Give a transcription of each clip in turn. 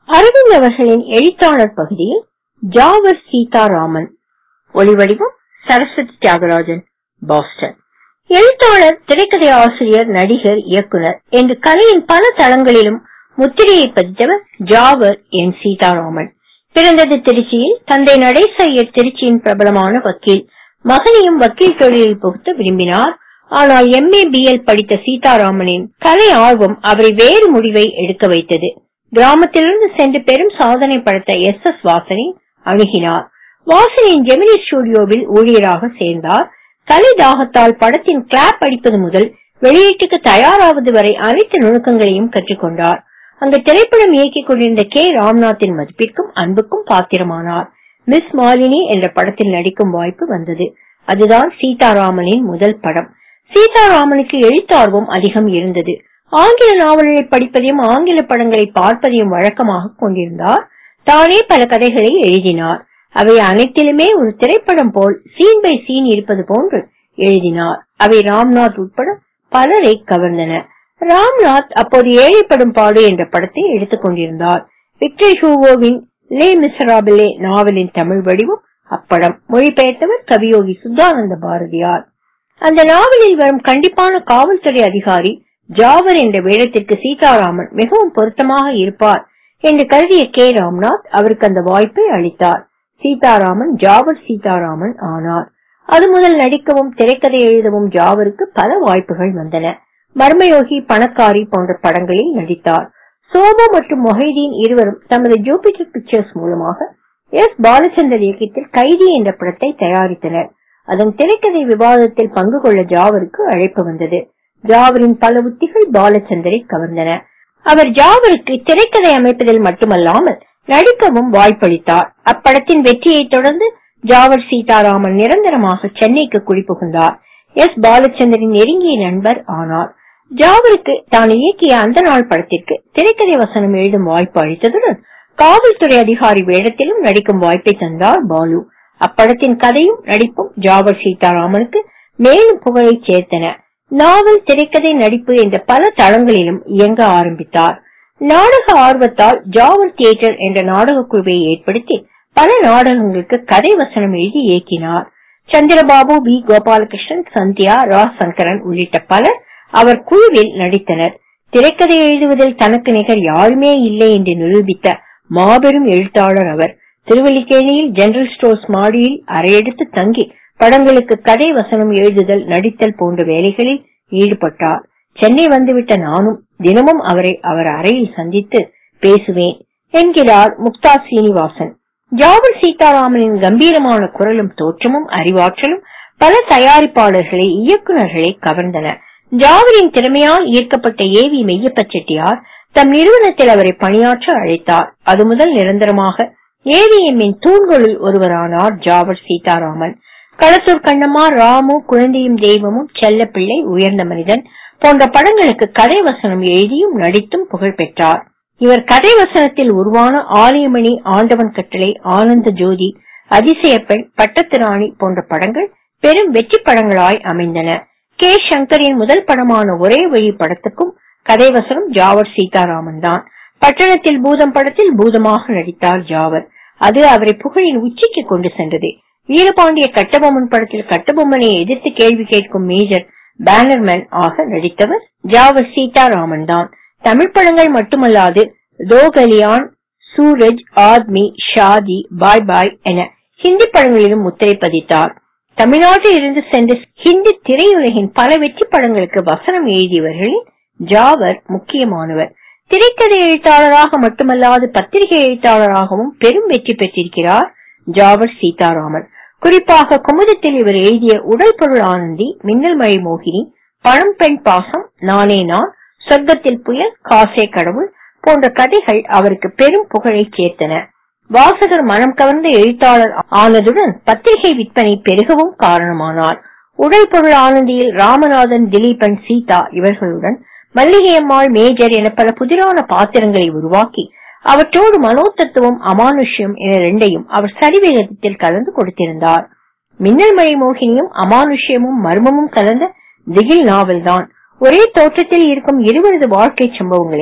அரவிந்த் அவர்களின் எழுத்தாளர் பகுதியில் ஜாவர் சீதாராமன் ஒளிவடிவம் சரஸ்வதி தியாகராஜன் பாஸ்டன் எழுத்தாளர் திரைக்கதை ஆசிரியர் நடிகர் இயக்குனர் என்று கலையின் பல தளங்களிலும் முத்திரையை பதித்தவர் ஜாவர் என் சீதாராமன் பிறந்தது திருச்சியில் தந்தை நடேச ஐயர் திருச்சியின் பிரபலமான வக்கீல் மகனையும் வக்கீல் தொழிலில் புகுத்த விரும்பினார் ஆனால் எம்ஏ பிஎல் படித்த சீதாராமனின் கலை ஆர்வம் அவரை வேறு முடிவை எடுக்க வைத்தது கிராமத்திலிருந்து சென்று பெரும் சாதனை படைத்த எஸ் எஸ் வாசனை அணுகினார் வாசனின் ஜெமினி ஸ்டுடியோவில் ஊழியராக சேர்ந்தார் கலை தாகத்தால் படத்தின் கிளாப் அடிப்பது முதல் வெளியீட்டுக்கு தயாராவது வரை அனைத்து நுணுக்கங்களையும் கற்றுக்கொண்டார் அங்கு திரைப்படம் இயக்கிக் கொண்டிருந்த கே ராம்நாத்தின் மதிப்பிற்கும் அன்புக்கும் பாத்திரமானார் மிஸ் மாலினி என்ற படத்தில் நடிக்கும் வாய்ப்பு வந்தது அதுதான் சீதாராமனின் முதல் படம் சீதாராமனுக்கு எழுத்தார்வம் அதிகம் இருந்தது ஆங்கில நாவல்களை படிப்பதையும் ஆங்கில படங்களை பார்ப்பதையும் வழக்கமாக கொண்டிருந்தார் தானே பல கதைகளை எழுதினார் அவை அனைத்திலுமே ஒரு திரைப்படம் போல் சீன் பை சீன் இருப்பது போன்று எழுதினார் அவை ராம்நாத் உட்பட பலரை கவர்ந்தன ராம்நாத் அப்போது ஏழைப்படும் பாடு என்ற படத்தை எடுத்துக் கொண்டிருந்தார் விக்டர் ஹூவோவின் லே மிசராபிலே நாவலின் தமிழ் வடிவம் அப்படம் மொழிபெயர்த்தவர் கவியோகி சுத்தானந்த பாரதியார் அந்த நாவலில் வரும் கண்டிப்பான காவல்துறை அதிகாரி ஜாவர் என்ற வேடத்திற்கு சீதாராமன் மிகவும் பொருத்தமாக இருப்பார் என்று கருதிய கே ராம்நாத் அவருக்கு அந்த வாய்ப்பை அளித்தார் சீதாராமன் ஜாவர் சீதாராமன் ஆனார் அது முதல் நடிக்கவும் திரைக்கதை எழுதவும் ஜாவருக்கு பல வாய்ப்புகள் வந்தன மர்மயோகி பணக்காரி போன்ற படங்களில் நடித்தார் சோபா மற்றும் மொஹைதீன் இருவரும் தமது ஜூபிட்டர் பிக்சர்ஸ் மூலமாக எஸ் பாலச்சந்தர் இயக்கத்தில் கைதி என்ற படத்தை தயாரித்தனர் அதன் திரைக்கதை விவாதத்தில் பங்கு கொள்ள ஜாவருக்கு அழைப்பு வந்தது ஜாவரின் பல உத்திகள் பாலச்சந்தரை கவர்ந்தன அவர் ஜாவருக்கு திரைக்கதை அமைப்பதில் மட்டுமல்லாமல் நடிக்கவும் வாய்ப்பளித்தார் அப்படத்தின் வெற்றியை தொடர்ந்து ஜாவர் சீதாராமன் நிரந்தரமாக சென்னைக்கு குடிபுகுந்தார் எஸ் பாலச்சந்தரின் நெருங்கிய நண்பர் ஆனார் ஜாவருக்கு தான் இயக்கிய அந்த நாள் படத்திற்கு திரைக்கதை வசனம் எழுதும் வாய்ப்பு அளித்ததுடன் காவல்துறை அதிகாரி வேடத்திலும் நடிக்கும் வாய்ப்பை தந்தார் பாலு அப்படத்தின் கதையும் நடிப்பும் ஜாவர் சீதாராமனுக்கு மேலும் புகழை சேர்த்தன நாவல் திரைக்கதை நடிப்பு என்ற பல தளங்களிலும் இயங்க ஆரம்பித்தார் நாடக ஆர்வத்தால் ஜாவர் தியேட்டர் என்ற நாடக குழுவை ஏற்படுத்தி பல நாடகங்களுக்கு கதை வசனம் எழுதி இயக்கினார் சந்திரபாபு பி கோபாலகிருஷ்ணன் சந்தியா ரா சங்கரன் உள்ளிட்ட பலர் அவர் குழுவில் நடித்தனர் திரைக்கதை எழுதுவதில் தனக்கு நிகர் யாருமே இல்லை என்று நிரூபித்த மாபெரும் எழுத்தாளர் அவர் திருவல்லிக்கேணியில் ஜெனரல் ஸ்டோர்ஸ் மாடியில் அறையெடுத்து தங்கி படங்களுக்கு கதை வசனம் எழுதுதல் நடித்தல் போன்ற வேலைகளில் ஈடுபட்டார் சென்னை வந்துவிட்ட நானும் தினமும் அவரை அவர் அறையில் சந்தித்து பேசுவேன் என்கிறார் முக்தா சீனிவாசன் ஜாவர் சீதாராமனின் கம்பீரமான குரலும் தோற்றமும் அறிவாற்றலும் பல தயாரிப்பாளர்களை இயக்குநர்களை கவர்ந்தன ஜாவரின் திறமையால் ஈர்க்கப்பட்ட ஏ வி மெய்யப்ப செட்டியார் தம் நிறுவனத்தில் அவரை பணியாற்ற அழைத்தார் அது முதல் நிரந்தரமாக ஏவிஎம்மின் தூண்களுள் ஒருவரானார் ஜாவர் சீதாராமன் களத்தூர் கண்ணம்மா ராமு குழந்தையும் தெய்வமும் செல்லப்பிள்ளை உயர்ந்த மனிதன் போன்ற படங்களுக்கு கதை வசனம் எழுதியும் நடித்தும் புகழ் பெற்றார் இவர் கதை வசனத்தில் உருவான ஆலயமணி ஆண்டவன் கட்டளை ஆனந்த ஜோதி அதிசய பெண் பட்டத்திராணி போன்ற படங்கள் பெரும் வெற்றி படங்களாய் அமைந்தன கே சங்கரின் முதல் படமான ஒரே வழி படத்துக்கும் கதை வசனம் ஜாவர் சீதாராமன் தான் பட்டணத்தில் பூதம் படத்தில் பூதமாக நடித்தார் ஜாவர் அது அவரை புகழின் உச்சிக்கு கொண்டு சென்றது வீரபாண்டிய கட்டபொம்மன் படத்தில் கட்டபொம்மனை எதிர்த்து கேள்வி கேட்கும் மேஜர் பேனர்மேன் ஆக நடித்தவர் ஜாவர் சீதாராமன் தான் தமிழ் படங்கள் மட்டுமல்லாது தோகலியான் சூரஜ் ஆத்மி ஷாதி பாய் பாய் என ஹிந்தி படங்களிலும் முத்திரை பதித்தார் தமிழ்நாட்டில் இருந்து சென்று ஹிந்தி திரையுலகின் பல வெற்றி படங்களுக்கு வசனம் எழுதியவர்களில் ஜாவர் முக்கியமானவர் திரைக்கதை எழுத்தாளராக மட்டுமல்லாது பத்திரிகை எழுத்தாளராகவும் பெரும் வெற்றி பெற்றிருக்கிறார் ஜாவர் சீதாராமன் குறிப்பாக குமுதத்தில் இவர் எழுதிய உடல் பொருள் ஆனந்தி மின்னல் மழை மோகினி பணம் பெண் பாசம் நானே நான் சொர்க்கத்தில் புயல் காசே கடவுள் போன்ற கதைகள் அவருக்கு பெரும் புகழை சேர்த்தன வாசகர் மனம் கவர்ந்த எழுத்தாளர் ஆனதுடன் பத்திரிகை விற்பனை பெருகவும் காரணமானார் உடல் பொருள் ஆனந்தியில் ராமநாதன் திலீபன் சீதா இவர்களுடன் மல்லிகையம்மாள் மேஜர் என பல புதிரான பாத்திரங்களை உருவாக்கி அவற்றோடு மனோதத்துவம் அமானுஷ்யம் என இரண்டையும் அவர் சரிவேகத்தில் கலந்து கொடுத்திருந்தார் மின்னல் மழை மோகினியும் அமானுஷ்யமும் மர்மமும் கலந்த திகில் நாவல் தான் ஒரே தோற்றத்தில் இருக்கும் இருவரது வாழ்க்கை சம்பவங்களை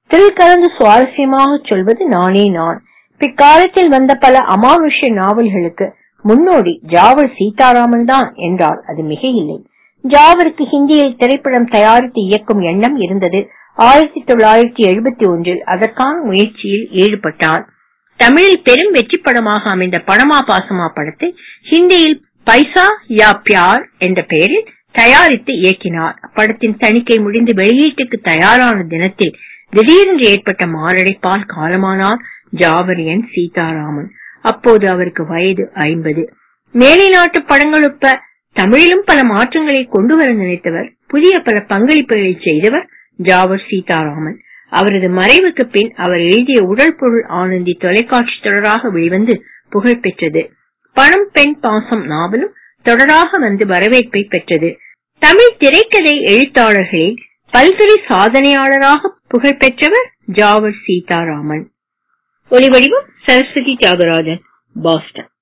தில் கலந்து சுவாரஸ்யமாக சொல்வது நானே நான் பிற்காலத்தில் வந்த பல அமானுஷ்ய நாவல்களுக்கு முன்னோடி ஜாவர் சீதாராமன் தான் என்றால் அது மிக இல்லை ஜாவருக்கு ஹிந்தியில் திரைப்படம் தயாரித்து இயக்கும் எண்ணம் இருந்தது ஆயிரத்தி தொள்ளாயிரத்தி எழுபத்தி ஒன்றில் அதற்கான முயற்சியில் ஈடுபட்டார் தமிழில் பெரும் வெற்றி படமாக அமைந்த படமா பாசமா படத்தை ஹிந்தியில் பைசா யா பியார் என்ற பெயரில் தயாரித்து இயக்கினார் படத்தின் தணிக்கை முடிந்து வெளியீட்டுக்கு தயாரான தினத்தில் திடீரென்று ஏற்பட்ட மாரடைப்பால் காலமானார் ஜாவர் என் சீதாராமன் அப்போது அவருக்கு வயது ஐம்பது மேலை நாட்டு படங்களொப்ப தமிழிலும் பல மாற்றங்களை கொண்டு வர நினைத்தவர் புதிய பல பங்களிப்புகளை செய்தவர் ஜாவர் சீதாராமன் அவரது மறைவுக்கு பின் அவர் எழுதிய உடல் பொருள் ஆனந்தி தொலைக்காட்சி தொடராக வெளிவந்து புகழ் பெற்றது பணம் பெண் பாசம் நாவலும் தொடராக வந்து வரவேற்பை பெற்றது தமிழ் திரைக்கதை எழுத்தாளர்களில் பல்துறை சாதனையாளராக புகழ் பெற்றவர் ஜாவர் சீதாராமன் ஒளிவடிவம் சரஸ்வதி தியாகராஜன் பாஸ்டன்